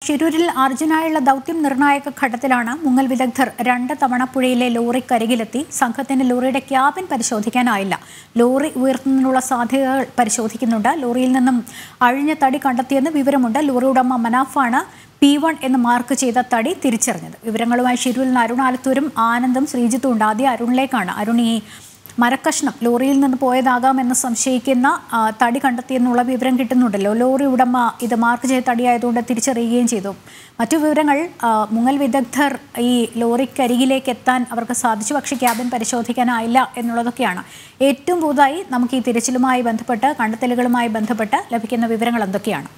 ഷിരൂരിൽ അർജുനായുള്ള ദൗത്യം നിർണായക ഘട്ടത്തിലാണ് മുങ്ങൽ വിദഗ്ധർ രണ്ട് തവണ പുഴയിലെ ലോറിക്കരികിലെത്തി സംഘത്തിന് ലോറിയുടെ ക്യാബിൻ പരിശോധിക്കാനായില്ല ലോറി ഉയർത്തുന്നതിനുള്ള സാധ്യതകൾ പരിശോധിക്കുന്നുണ്ട് ലോറിയിൽ നിന്നും അഴിഞ്ഞ തടി കണ്ടെത്തിയെന്ന് വിവരമുണ്ട് ലോറി ഉടമ മനാഫാണ് പി വൺ എന്ന് മാർക്ക് ചെയ്ത തടി തിരിച്ചറിഞ്ഞത് വിവരങ്ങളുമായി ഷിരൂരിൽ നിന്ന് അരുൺ ആലത്തൂരും ആനന്ദും ശ്രീജിത്തും ഉണ്ട് ആദ്യം അരുണിലേക്കാണ് അരുൺ ഈ മരക്കഷ്ണം ലോറിയിൽ നിന്ന് പോയതാകാമെന്ന് സംശയിക്കുന്ന ആ, തടി കണ്ടെത്തിയെന്നുള്ള വിവരം കിട്ടുന്നുണ്ടല്ലോ ലോറി ഉടമ ഇത് മാർക്ക് ചെയ്ത തടിയായതുകൊണ്ട് തിരിച്ചറിയുകയും ചെയ്തു മറ്റു വിവരങ്ങൾ ആ, മുങ്ങൽ വിദഗ്ധർ ഈ ലോറിക്കരികിലേക്ക് എത്താൻ അവർക്ക് സാധിച്ചു പക്ഷേ ക്യാബിൻ പരിശോധിക്കാനായില്ല എന്നുള്ളതൊക്കെയാണ് ഏറ്റവും പുതുതായി നമുക്ക് ഈ തിരച്ചിലുമായി ബന്ധപ്പെട്ട് കണ്ടെത്തലുകളുമായി ബന്ധപ്പെട്ട് ലഭിക്കുന്ന വിവരങ്ങൾ എന്തൊക്കെയാണ്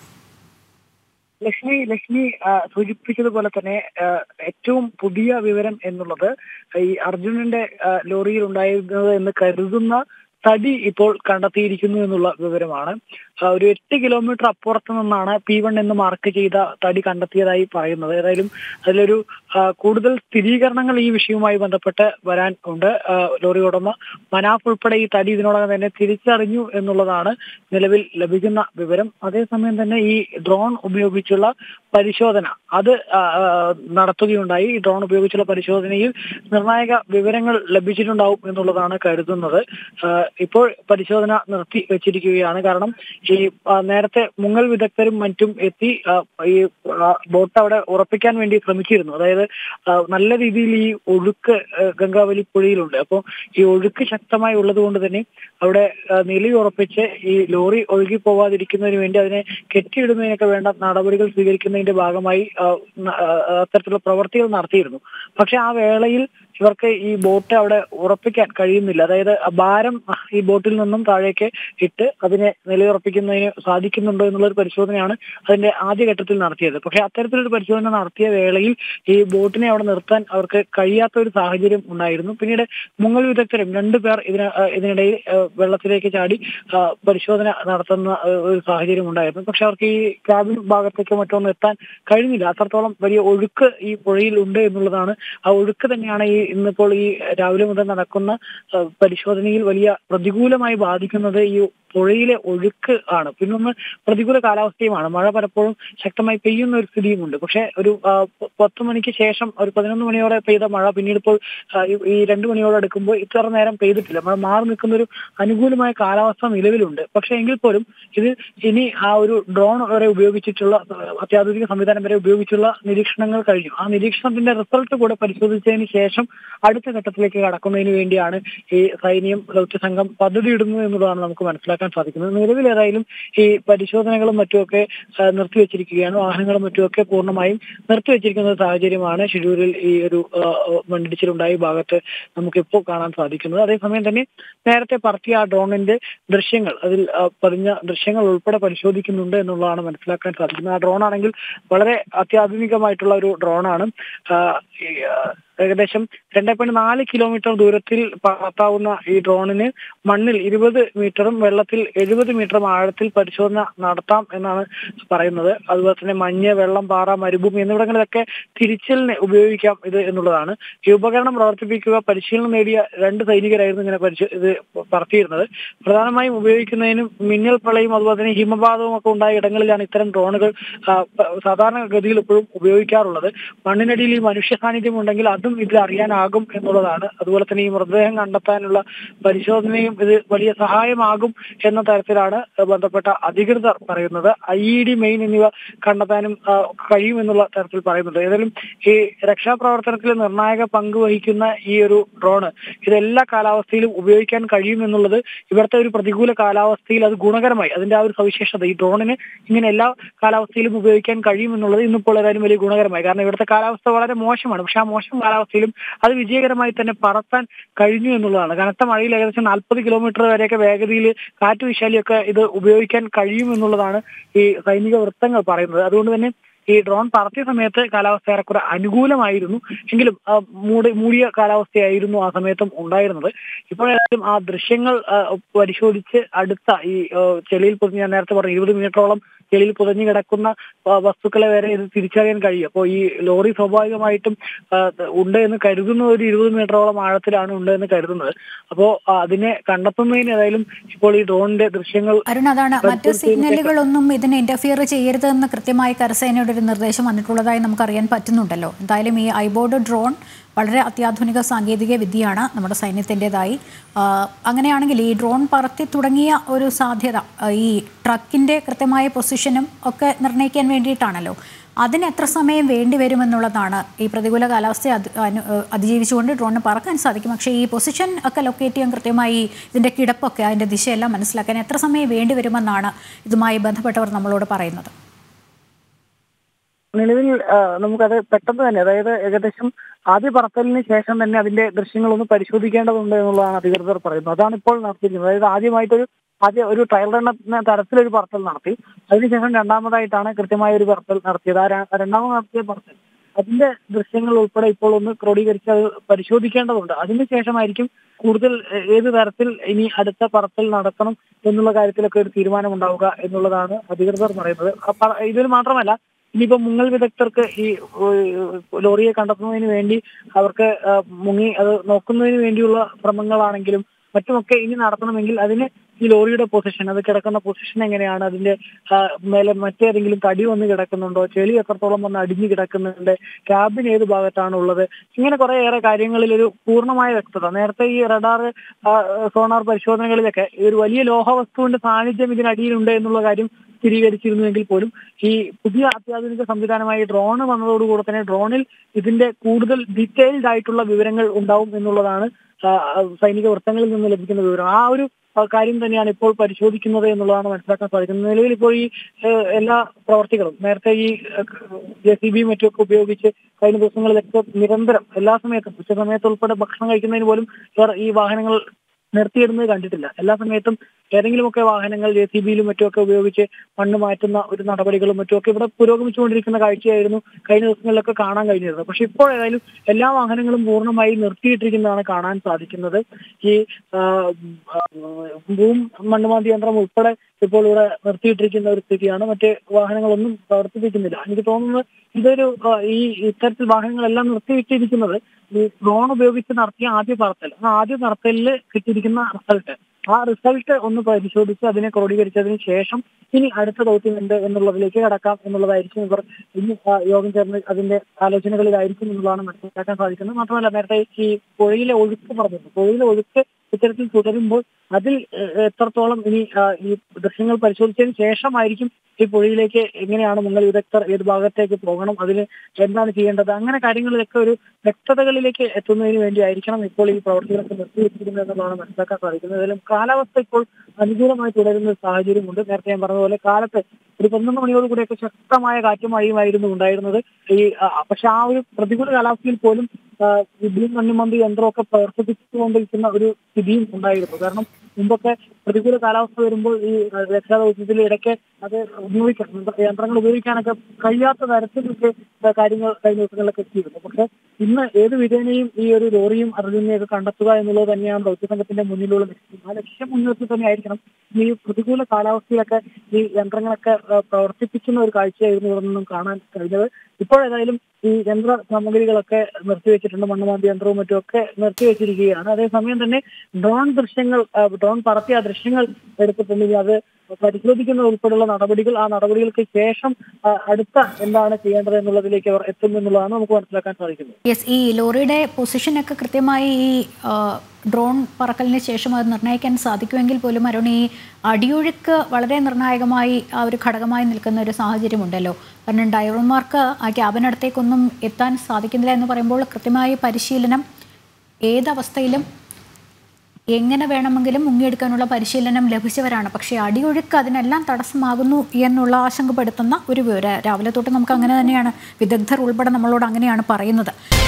ലക്ഷ്മി ലക്ഷ്മി ആ, സൂചിപ്പിച്ചതുപോലെ തന്നെ ആ, ഏറ്റവും പുതിയ വിവരം എന്നുള്ളത് ഈ അർജുനന്റെ ആ, ലോറിയിൽ ഉണ്ടായിരുന്നത് എന്ന് കരുതുന്ന തടി ഇപ്പോൾ കണ്ടെത്തിയിരിക്കുന്നു എന്നുള്ള വിവരമാണ് ആ, ഒരു എട്ട് കിലോമീറ്റർ അപ്പുറത്ത് നിന്നാണ് പി വൺ എന്ന് മാർക്ക് ചെയ്ത തടി കണ്ടെത്തിയതായി പറയുന്നത് ഏതായാലും അതിലൊരു ആ, കൂടുതൽ സ്ഥിരീകരണങ്ങൾ ഈ വിഷയവുമായി ബന്ധപ്പെട്ട് വരാൻ ഉണ്ട് ആ, ലോറി ഉടമ മനാഫ് ഉൾപ്പെടെ ഈ തടി ഇതിനോടകം തന്നെ തിരിച്ചറിഞ്ഞു എന്നുള്ളതാണ് നിലവിൽ ലഭിക്കുന്ന വിവരം അതേസമയം തന്നെ ഈ ഡ്രോൺ ഉപയോഗിച്ചുള്ള പരിശോധന അത് ആ, ആ, നടത്തുകയുണ്ടായി ഈ ഡ്രോൺ ഉപയോഗിച്ചുള്ള പരിശോധനയിൽ നിർണായക വിവരങ്ങൾ ലഭിച്ചിട്ടുണ്ടാവും എന്നുള്ളതാണ് കരുതുന്നത് ആ, ഇപ്പോൾ പരിശോധന നിർത്തി വെച്ചിരിക്കുകയാണ് കാരണം ഈ ആ, നേരത്തെ മുങ്ങൽ വിദഗ്ധരും മറ്റും എത്തി ആ, ഈ ആ, ബോട്ട് അവിടെ ഉറപ്പിക്കാൻ വേണ്ടി ശ്രമിച്ചിരുന്നു അതായത് ആ, നല്ല രീതിയിൽ ഈ ഒഴുക്ക് ആ, ഗംഗാവലി പുഴയിലുണ്ട് അപ്പോൾ ഈ ഒഴുക്ക് ശക്തമായി ഉള്ളത് കൊണ്ട് തന്നെ അവിടെ ആ, നിലയുറപ്പിച്ച് ഈ ലോറി ഒഴുകി പോവാതിരിക്കുന്നതിന് വേണ്ടി അതിനെ കെട്ടിയിടുന്നതിനൊക്കെ വേണ്ട നടപടികൾ സ്വീകരിക്കുന്നതിന്റെ ഭാഗമായി ആ, ന- ആ, അത്തരത്തിലുള്ള പ്രവർത്തികൾ നടത്തിയിരുന്നു പക്ഷെ ആ വേളയിൽ ഇവർക്ക് ഈ ബോട്ട് അവിടെ ഉറപ്പിക്കാൻ കഴിയുന്നില്ല അതായത് ആ ഭാരം ഈ ബോട്ടിൽ നിന്നും താഴേക്ക് ഇട്ട് അതിനെ നിലയുറപ്പിക്കുന്നതിന് സാധിക്കുന്നുണ്ടോ എന്നുള്ള ഒരു പരിശോധനയാണ് അതിന്റെ ആദ്യഘട്ടത്തിൽ നടത്തിയത് പക്ഷെ അത്തരത്തിലൊരു പരിശോധന നടത്തിയ വേളയിൽ ഈ ബോട്ടിനെ അവിടെ നിർത്താൻ അവർക്ക് കഴിയാത്ത ഒരു സാഹചര്യം ഉണ്ടായിരുന്നു പിന്നീട് മുങ്ങൽ വിദഗ്ധരും രണ്ടുപേർ ഇതിന് ആ, ഇതിനിടയിൽ ആ, വെള്ളത്തിലേക്ക് ചാടി ആ, പരിശോധന നടത്തുന്ന ആ, ഒരു സാഹചര്യം ഉണ്ടായിരുന്നു പക്ഷെ അവർക്ക് ഈ ക്യാബിൻ ഭാഗത്തേക്ക് മറ്റൊന്നും എത്താൻ കഴിഞ്ഞില്ല അത്രത്തോളം വലിയ ഒഴുക്ക് ഈ പുഴയിൽ ഉണ്ട് എന്നുള്ളതാണ് ആ ഒഴുക്ക് തന്നെയാണ് ഈ ഇന്നിപ്പോൾ ഈ രാവിലെ മുതൽ നടക്കുന്ന ആ, പരിശോധനയിൽ വലിയ പ്രതികൂലമായി ബാധിക്കുന്നത് ഈ പുഴയിലെ ഒഴുക്ക് ആണ് പിന്നൊന്ന് പ്രതികൂല കാലാവസ്ഥയുമാണ് മഴ പലപ്പോഴും ശക്തമായി പെയ്യുന്ന ഒരു സ്ഥിതിയുമുണ്ട് പക്ഷെ ഒരു ആ, പ- പത്ത് മണിക്ക് ശേഷം ഒരു പതിനൊന്ന് മണിയോടെ പെയ്ത മഴ പിന്നീട് ഇപ്പോൾ ആ, ഈ- ഈ രണ്ട് മണിയോടെ എടുക്കുമ്പോൾ ഇത്ര നേരം പെയ്തിട്ടില്ല മഴ മാറി നിൽക്കുന്ന ഒരു അനുകൂലമായ കാലാവസ്ഥ നിലവിലുണ്ട് പക്ഷെ എങ്കിൽ പോലും ഇത് ഇനി ആ ഒരു ഡ്രോൺ വരെ ഉപയോഗിച്ചിട്ടുള്ള ആ, അത്യാധുനിക സംവിധാനം വരെ ഉപയോഗിച്ചുള്ള നിരീക്ഷണങ്ങൾ കഴിഞ്ഞു ആ നിരീക്ഷണത്തിന്റെ റിസൾട്ട് കൂടെ പരിശോധിച്ചതിന് ശേഷം അടുത്ത ഘട്ടത്തിലേക്ക് കടക്കുന്നതിന് വേണ്ടിയാണ് ഈ സൈന്യം ദൗത്യ സംഘം പദ്ധതി ഇടുന്നത് എന്നുള്ളതാണ് നമുക്ക് മനസ്സിലാക്കാൻ സാധിക്കുന്നത് നിലവിൽ ഏതായാലും ഈ പരിശോധനകളും മറ്റുമൊക്കെ ആ, നിർത്തിവെച്ചിരിക്കുകയാണ് വാഹനങ്ങളും മറ്റുമൊക്കെ പൂർണ്ണമായും നിർത്തിവെച്ചിരിക്കുന്ന ഒരു സാഹചര്യമാണ് ഷിരൂരിൽ ഈ ഒരു ആ, ആ, മണ്ണിടിച്ചിലുണ്ടായ ഭാഗത്ത് നമുക്കിപ്പോൾ കാണാൻ സാധിക്കുന്നത് അതേസമയം തന്നെ നേരത്തെ പറത്തിയ ആ ഡ്രോണിന്റെ ദൃശ്യങ്ങൾ അതിൽ ആ, പതിഞ്ഞ ദൃശ്യങ്ങൾ ഉൾപ്പെടെ പരിശോധിക്കുന്നുണ്ട് എന്നുള്ളതാണ് മനസ്സിലാക്കാൻ സാധിക്കുന്നത് ആ ഡ്രോൺ ആണെങ്കിൽ വളരെ അത്യാധുനികമായിട്ടുള്ള ഒരു ഡ്രോണാണ് ആ, ഈ, ആ, ഏകദേശം രണ്ടേ പോയിന്റ് നാല് കിലോമീറ്റർ ദൂരത്തിൽ പറത്താവുന്ന ഈ ഡ്രോണിന് മണ്ണിൽ ഇരുപത് മീറ്ററും വെള്ളത്തിൽ എഴുപത് മീറ്ററും ആഴത്തിൽ പരിശോധന നടത്താം എന്നാണ് പറയുന്നത് അതുപോലെ തന്നെ മഞ്ഞ് വെള്ളം പാറ മരുഭൂമി എന്നിവിടങ്ങളിലൊക്കെ തിരിച്ചലിന് ഉപയോഗിക്കാം ഇത് എന്നുള്ളതാണ് ഈ ഉപകരണം പ്രവർത്തിപ്പിക്കുക പരിശീലനം നേടിയ രണ്ട് സൈനികരായിരുന്നു ഇങ്ങനെ പരിശോ ഇത് പറത്തിയിരുന്നത് പ്രധാനമായും ഉപയോഗിക്കുന്നതിനും മിന്നൽ പ്രളയം അതുപോലെ തന്നെ ഹിമപാതവും ഒക്കെ ഉണ്ടായ ഇടങ്ങളിലാണ് ഇത്തരം ഡ്രോണുകൾ ആ, പ- സാധാരണ ഗതിയിൽ ഇപ്പോഴും ഉപയോഗിക്കാറുള്ളത് മണ്ണിനടിയിൽ ഈ മനുഷ്യ സാന്നിധ്യം ഉണ്ടെങ്കിൽ അതും ഇതിൽ അറിയാനാകും എന്നുള്ളതാണ് അതുപോലെ തന്നെ ഈ മൃതദേഹം കണ്ടെത്താനുള്ള പരിശോധനയും ഇത് വലിയ സഹായമാകും എന്ന തരത്തിലാണ് ബന്ധപ്പെട്ട അധികൃതർ പറയുന്നത് ഐ ഇ ഡി മെയിൻ എന്നിവ കണ്ടെത്താനും ആ, കഴിയുമെന്നുള്ള തരത്തിൽ പറയുന്നുണ്ട് ഏതായാലും ഈ രക്ഷാപ്രവർത്തനത്തിൽ നിർണായക പങ്ക് വഹിക്കുന്ന ഈ ഒരു ഡ്രോണ് ഇത് എല്ലാ കാലാവസ്ഥയിലും ഉപയോഗിക്കാൻ കഴിയുമെന്നുള്ളത് ഇവിടുത്തെ ഒരു പ്രതികൂല കാലാവസ്ഥയിൽ അത് ഗുണകരമായി അതിന്റെ ആ ഒരു സവിശേഷത ഈ ഡ്രോണിന് ഇങ്ങനെ എല്ലാ കാലാവസ്ഥയിലും ഉപയോഗിക്കാൻ കഴിയുമെന്നുള്ളത് ഇന്നിപ്പോൾ ഏതായാലും വലിയ ഗുണകരമായി കാരണം ഇവിടുത്തെ കാലാവസ്ഥ വളരെ മോശമാണ് പക്ഷെ ആ മോശം കാലാവസ്ഥയിലും അത് വിജയകരമായി തന്നെ പറത്താൻ കഴിഞ്ഞു എന്നുള്ളതാണ് കനത്ത മഴയിൽ ഏകദേശം നാൽപ്പത് കിലോമീറ്റർ വരെയൊക്കെ വേഗതയിൽ കാറ്റ് വിശാലിയൊക്കെ ഇത് ഉപയോഗിക്കാൻ കഴിയും എന്നുള്ളതാണ് ഈ സൈനിക വൃത്തങ്ങൾ പറയുന്നത് അതുകൊണ്ട് തന്നെ ഈ ഡ്രോൺ പറത്തിയ സമയത്ത് കാലാവസ്ഥ ഏറെക്കുറെ അനുകൂലമായിരുന്നു എങ്കിലും ആ, മൂടി മൂടിയ കാലാവസ്ഥയായിരുന്നു ആ സമയത്തും ഉണ്ടായിരുന്നത് ഇപ്പോഴേക്കും ആ ദൃശ്യങ്ങൾ ആ, പരിശോധിച്ച് അടുത്ത ഈ ആ, ചെളിയിൽ പൊതിഞ്ഞ് ഞാൻ നേരത്തെ പറഞ്ഞു ഇരുപത് മീറ്ററോളം ചെളിയിൽ പുതഞ്ഞു കിടക്കുന്ന ആ, വസ്തുക്കളെ വരെ ഇത് തിരിച്ചറിയാൻ കഴിയും അപ്പോൾ ഈ ലോറി സ്വാഭാവികമായിട്ടും ആ, ഉണ്ട് എന്ന് കരുതുന്ന ഒരു ഇരുപത് മീറ്ററോളം ആഴത്തിലാണ് ഉണ്ട് എന്ന് കരുതുന്നത് അപ്പോൾ അതിനെ കണ്ടെത്തുന്നതിന് ഏതായാലും ഇപ്പോൾ ഈ ഡ്രോണിന്റെ ദൃശ്യങ്ങൾ അരുൺ അതാണ് മറ്റ് സിഗ്നലുകളൊന്നും ഇതിനെ ഇന്റർഫിയർ ചെയ്യരുതെന്ന് കൃത്യമായി കരസേനയുടെ ഒരു നിർദ്ദേശം വന്നിട്ടുള്ളതായി നമുക്കറിയാൻ പറ്റുന്നുണ്ടല്ലോ എന്തായാലും ഈ ഐബോർഡ് ഡ്രോൺ വളരെ അത്യാധുനിക സാങ്കേതിക വിദ്യയാണ് നമ്മുടെ സൈന്യത്തിൻ്റെതായി അങ്ങനെയാണെങ്കിൽ ഈ ഡ്രോൺ പറത്തി തുടങ്ങിയ ഒരു സാധ്യത ആ, ഈ ട്രക്കിൻ്റെ കൃത്യമായ പൊസിഷനും ഒക്കെ നിർണ്ണയിക്കാൻ വേണ്ടിയിട്ടാണല്ലോ അതിന് എത്ര സമയം വേണ്ടി വരുമെന്നുള്ളതാണ് ഈ പ്രതികൂല കാലാവസ്ഥയെ അത് അനു- ഏഹ് അതിജീവിച്ചുകൊണ്ട് ഡ്രോണിന് പറക്കാൻ സാധിക്കും പക്ഷേ ഈ പൊസിഷൻ ഒക്കെ ലൊക്കേറ്റ് ചെയ്യാൻ കൃത്യമായി ഇതിൻ്റെ കിടപ്പൊക്കെ അതിൻ്റെ ദിശയെല്ലാം മനസ്സിലാക്കാൻ എത്ര സമയം വേണ്ടി വരുമെന്നാണ് ഇതുമായി ബന്ധപ്പെട്ടവർ നമ്മളോട് പറയുന്നത് നിലവിൽ ആ, നമുക്കത് പെട്ടെന്ന് തന്നെ അതായത് ഏകദേശം ആദ്യ പറത്തലിന് ശേഷം തന്നെ അതിന്റെ ദൃശ്യങ്ങളൊന്ന് പരിശോധിക്കേണ്ടതുണ്ട് എന്നുള്ളതാണ് അധികൃതർ പറയുന്നത് അതാണ് ഇപ്പോൾ നടത്തിയിരിക്കുന്നത് അതായത് ആദ്യമായിട്ടൊരു ആദ്യ ഒരു ട്രയൽ റൺ എന്ന തരത്തിലൊരു പറത്തൽ നടത്തി അതിനുശേഷം രണ്ടാമതായിട്ടാണ് കൃത്യമായ ഒരു പറത്തൽ നടത്തിയത് ആ ര- രണ്ടാമത് നടത്തിയ പറത്തൽ അതിന്റെ ദൃശ്യങ്ങൾ ഉൾപ്പെടെ ഇപ്പോൾ ഒന്ന് ക്രോഡീകരിച്ച് അത് പരിശോധിക്കേണ്ടതുണ്ട് അതിനുശേഷമായിരിക്കും കൂടുതൽ ഏ- ഏത് തരത്തിൽ ഇനി അടുത്ത പറത്തൽ നടത്തണം എന്നുള്ള കാര്യത്തിലൊക്കെ ഒരു തീരുമാനം ഉണ്ടാവുക എന്നുള്ളതാണ് അധികൃതർ പറയുന്നത് അപ്പ ഇതിൽ മാത്രമല്ല ഇനിയിപ്പോ മുങ്ങൽ വിദഗ്ധർക്ക് ഈ ഏഹ്, ലോറിയെ കണ്ടെത്തുന്നതിന് വേണ്ടി അവർക്ക് ആ, മുങ്ങി അത് നോക്കുന്നതിന് വേണ്ടിയുള്ള ശ്രമങ്ങളാണെങ്കിലും മറ്റുമൊക്കെ ഇനി നടത്തണമെങ്കിൽ അതിന് ഈ ലോറിയുടെ പൊസിഷൻ അത് കിടക്കുന്ന പൊസിഷൻ എങ്ങനെയാണ് അതിന്റെ ആ, മേലെ മറ്റേതെങ്കിലും തടി വന്ന് കിടക്കുന്നുണ്ടോ ചെളി എത്രത്തോളം വന്ന് അടിഞ്ഞു കിടക്കുന്നുണ്ട് ക്യാബിൻ ഏത് ഭാഗത്താണ് ഉള്ളത് ഇങ്ങനെ കുറേയേറെ കാര്യങ്ങളിൽ ഒരു പൂർണ്ണമായ വ്യക്തത നേരത്തെ ഈ റഡാർ സോണാർ പരിശോധനകളിലൊക്കെ ഈ ഒരു വലിയ ലോഹവസ്തുവിന്റെ സാന്നിധ്യം ഇതിനടിയിലുണ്ട് എന്നുള്ള കാര്യം സ്ഥിരീകരിച്ചിരുന്നുവെങ്കിൽ പോലും ഈ പുതിയ അത്യാധുനിക സംവിധാനമായ ഡ്രോൺ വന്നതോടുകൂടെ തന്നെ ഡ്രോണിൽ ഇതിന്റെ കൂടുതൽ ഡീറ്റെയിൽഡ് ആയിട്ടുള്ള വിവരങ്ങൾ ഉണ്ടാവും എന്നുള്ളതാണ് ആ, ആ, സൈനിക വൃത്തങ്ങളിൽ നിന്ന് ലഭിക്കുന്ന വിവരം ആ ഒരു ആ, കാര്യം തന്നെയാണ് ഇപ്പോൾ പരിശോധിക്കുന്നത് എന്നുള്ളതാണ് മനസ്സിലാക്കാൻ സാധിക്കുന്നത് നിലവിൽ ഇപ്പോൾ ഈ ഏഹ്, എല്ലാ പ്രവർത്തികളും നേരത്തെ ഈ ജെ സി ബി മറ്റുമൊക്കെ ഉപയോഗിച്ച് കഴിഞ്ഞ ദിവസങ്ങളിലൊക്കെ നിരന്തരം എല്ലാ സമയത്തും ഉച്ച സമയത്ത് ഉൾപ്പെടെ ഭക്ഷണം കഴിക്കുന്നതിന് പോലും ഇവർ ഈ വാഹനങ്ങൾ നിർത്തിയിടുന്നത് കണ്ടിട്ടില്ല എല്ലാ സമയത്തും ഏതെങ്കിലുമൊക്കെ വാഹനങ്ങൾ ജെ സി ബിയിലും മറ്റുമൊക്കെ ഉപയോഗിച്ച് മണ്ണ് മാറ്റുന്ന ഒരു നടപടികളും മറ്റുമൊക്കെ ഇവിടെ പുരോഗമിച്ചുകൊണ്ടിരിക്കുന്ന കാഴ്ചയായിരുന്നു കഴിഞ്ഞ ദിവസങ്ങളിലൊക്കെ കാണാൻ കഴിഞ്ഞിരുന്നത് പക്ഷെ ഇപ്പോൾ ഏതായാലും എല്ലാ വാഹനങ്ങളും പൂർണ്ണമായി നിർത്തിയിട്ടിരിക്കുന്നതാണ് കാണാൻ സാധിക്കുന്നത് ഈ ആ, ആ, ഭൂം മണ്ണുമാന്തി യന്ത്രം ഉൾപ്പെടെ ഇപ്പോൾ ഇവിടെ നിർത്തിയിട്ടിരിക്കുന്ന ഒരു സ്ഥിതിയാണ് മറ്റ് വാഹനങ്ങളൊന്നും പ്രവർത്തിപ്പിക്കുന്നില്ല എനിക്ക് തോന്നുന്നത് ഇതൊരു ആ, ഈ ഇത്തരത്തിൽ വാഹനങ്ങളെല്ലാം നിർത്തിയിട്ടിരിക്കുന്നത് ഈ ഡ്രോൺ ഉപയോഗിച്ച് നടത്തിയ ആദ്യ പറത്തൽ ആ ആദ്യ പറത്തലിൽ കിട്ടിയിരിക്കുന്ന റിസൾട്ട് ആ റിസൾട്ട് ഒന്ന് പരിശോധിച്ച് അതിനെ ക്രോഡീകരിച്ചതിന് ശേഷം ഇനി അടുത്ത ദൗത്യം എന്ത് എന്നുള്ളതിലേക്ക് കടക്കാം എന്നുള്ളതായിരിക്കും ഇവർ ഇനി ആ യോഗം ചേർന്ന് അതിന്റെ ആലോചനകളിലായിരിക്കും എന്നുള്ളതാണ് മനസ്സിലാക്കാൻ സാധിക്കുന്നത് മാത്രമല്ല നേരത്തെ ഈ പുഴയിലെ ഒഴുക്ക് പറഞ്ഞിരുന്നു പുഴയിലെ ഒഴുക്ക് ഇത്തരത്തിൽ തുടരുമ്പോൾ അതിൽ ഏഹ്, എത്രത്തോളം ഇനി ആ, ഈ ദൃശ്യങ്ങൾ പരിശോധിച്ചതിന് ശേഷമായിരിക്കും ഈ പുഴയിലേക്ക് എങ്ങനെയാണ് മുങ്ങൽ വിദഗ്ധർ ഏത് ഭാഗത്തേക്ക് പോകണം അതിന് എന്താണ് ചെയ്യേണ്ടത് അങ്ങനെ കാര്യങ്ങളിലൊക്കെ ഒരു വ്യക്തതകളിലേക്ക് എത്തുന്നതിന് വേണ്ടി ആയിരിക്കണം ഇപ്പോൾ ഈ പ്രവർത്തികളൊക്കെ നിർത്തിവെച്ചിരിക്കുന്നത് എന്നുള്ളതാണ് മനസ്സിലാക്കാൻ സാധിക്കുന്നത് അതിലും കാലാവസ്ഥ ഇപ്പോൾ അനുകൂലമായി തുടരുന്ന ഒരു സാഹചര്യമുണ്ട് നേരത്തെ ഞാൻ പറഞ്ഞതുപോലെ കാലത്ത് ഒരു പന്ത്രണ്ട് മണിയോട് കൂടിയൊക്കെ ശക്തമായ കാറ്റും മഴയുമായിരുന്നു ഉണ്ടായിരുന്നത് ഈ ആ, പക്ഷെ ആ ഒരു പ്രതികൂല കാലാവസ്ഥയിൽ പോലും വിദ്യയും മണ്ണുമന്തി യന്ത്രമൊക്കെ പ്രവർത്തിപ്പിച്ചുകൊണ്ടിരിക്കുന്ന ഒരു സ്ഥിതിയും ഉണ്ടായിരുന്നു കാരണം മുമ്പൊക്കെ പ്രതികൂല കാലാവസ്ഥ വരുമ്പോൾ ഈ ആ, രക്ഷാദൗത്യത്തിൽ ഇടയ്ക്ക് അത് ഉപയോഗിക്കാൻ യന്ത്ര- യന്ത്രങ്ങൾ ഉപയോഗിക്കാനൊക്കെ കഴിയാത്ത തരത്തിലൊക്കെ ആ, കാര്യങ്ങൾ കഴിഞ്ഞ ദിവസങ്ങളിലൊക്കെ എത്തിയിരുന്നു പക്ഷെ ഇന്ന് ഏത് വിധേനയും ഈ ഒരു ലോറിയും അർജുനെയൊക്കെ കണ്ടെത്തുക എന്നുള്ളത് തന്നെയാണ് ദൗത്യസംഘത്തിന്റെ മുന്നിലുള്ള ലക്ഷ്യം ആ ലക്ഷ്യം മുൻനിർത്തി തന്നെ ആയിരിക്കണം ഈ പ്രതികൂല കാലാവസ്ഥയിലൊക്കെ ഈ യന്ത്രങ്ങളൊക്കെ ആ, പ്രവർത്തിപ്പിക്കുന്ന ഒരു കാഴ്ചയായിരുന്നു ഇവിടെ നിന്നും കാണാൻ കഴിഞ്ഞത് ഇപ്പോൾ ഏതായാലും ഈ യന്ത്ര സാമഗ്രികളൊക്കെ നിർത്തിവെച്ചിട്ടുണ്ട് മണ്ണുമാന്തി യന്ത്രവും മറ്റും ഒക്കെ നിർത്തിവെച്ചിരിക്കുകയാണ് അതേസമയം തന്നെ ഡ്രോൺ ദൃശ്യങ്ങൾ ആ, ഡ്രോൺ പറത്തിയ ആ ദൃശ്യങ്ങൾ എടുത്തിട്ടുണ്ടെങ്കിൽ അത് പരിശോധിക്കുന്ന ഉൾപ്പെടെയുള്ള നടപടികൾ ആ നടപടികൾക്ക് ശേഷം ആ, അടുത്ത എന്താണ് ചെയ്യേണ്ടത് എന്നുള്ളതിലേക്ക് അവർ എത്തും എന്നുള്ളതാണ് നമുക്ക് മനസ്സിലാക്കാൻ സാധിക്കുന്നത് യെസ് ഈ ലോറിയുടെ പൊസിഷനൊക്കെ കൃത്യമായി ഈ ആ, ഡ്രോൺ പറക്കലിന് ശേഷം അത് നിർണ്ണയിക്കാൻ സാധിക്കുമെങ്കിൽ പോലും അരുൺ ഈ അടിയൊഴുക്ക് വളരെ നിർണായകമായി ആ ഒരു ഘടകമായി നിൽക്കുന്ന ഒരു സാഹചര്യമുണ്ടല്ലോ കാരണം ഡ്രൈവർമാർക്ക് ആ ക്യാബിനടുത്തേക്കൊന്നും എത്താൻ സാധിക്കുന്നില്ല എന്ന് പറയുമ്പോൾ കൃത്യമായ പരിശീലനം ഏതവസ്ഥയിലും എങ്ങനെ വേണമെങ്കിലും മുങ്ങിയെടുക്കാനുള്ള പരിശീലനം ലഭിച്ചവരാണ് പക്ഷേ അടിയൊഴുക്ക് അതിനെല്ലാം തടസ്സമാകുന്നു എന്നുള്ള ആശങ്കപ്പെടുത്തുന്ന ഒരു വിവരം രാവിലെ തൊട്ട് നമുക്ക് അങ്ങനെ തന്നെയാണ് വിദഗ്ധർ ഉൾപ്പെടെ നമ്മളോട് അങ്ങനെയാണ് പറയുന്നത്